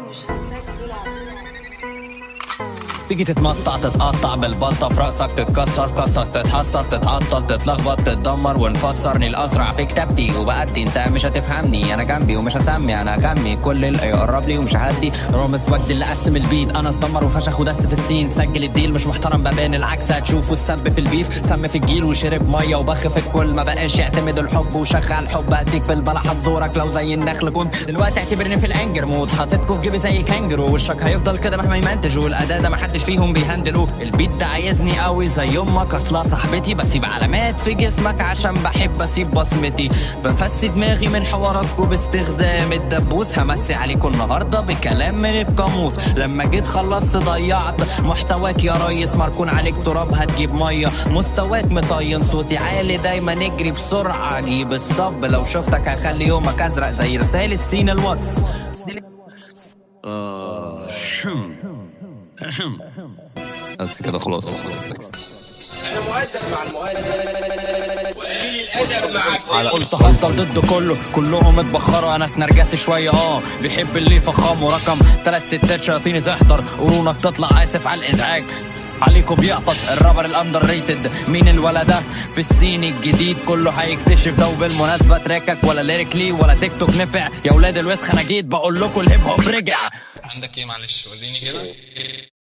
مش عايزاك تلعب تيجي تتمطع تتقطع بالبلطة في راسك تتكسر كسر تتحسر تتعطل تتلخبط تتدمر ونفسرني الاسرع في كتابتي وبأدي انت مش هتفهمني انا جنبي ومش هسمي انا غمي كل اللي يقرب لي ومش هدي رامز وجد اللي قسم البيت انا اتدمر وفشخ ودس في السين سجل الديل مش محترم ببان العكس هتشوفه السب في البيف سم في الجيل وشرب ميه وبخ في الكل ما بقاش يعتمد الحب وشغل الحب اديك في البلح هتزورك لو زي النخل كنت دلوقتي اعتبرني في الانجر مود حاططكوا في جيبي زي الكانجرو وشك هيفضل كده مهما يمنتج والاداء ده محدش فيهم بيهندلوه البيت ده عايزني قوي زي امك اصلا صاحبتي بسيب علامات في جسمك عشان بحب اسيب بصمتي بفسي دماغي من حواراتكوا باستخدام الدبوس همسي عليكم النهارده بكلام من القاموس لما جيت خلصت ضيعت محتواك يا ريس مركون عليك تراب هتجيب ميه مستواك مطين صوتي عالي دايما اجري بسرعه اجيب الصب لو شفتك هخلي يومك ازرق زي رساله سين الواتس بس كده خلاص انا مؤدب مع المؤدب وقليل الادب مع قلت هفضل ضد كله كلهم اتبخروا انا سنرجسي شويه اه بيحب اللي فخام ورقم تلات ستات شياطيني تحضر قرونك تطلع اسف على الازعاج عليكم بيعطس الرابر الاندر ريتد مين الولد ده في السين الجديد كله هيكتشف ده وبالمناسبه تراكك ولا ليريكلي ولا تيك توك نفع يا ولاد الوسخ انا جيت بقول لكم الهيب هوب رجع عندك ايه معلش وريني كده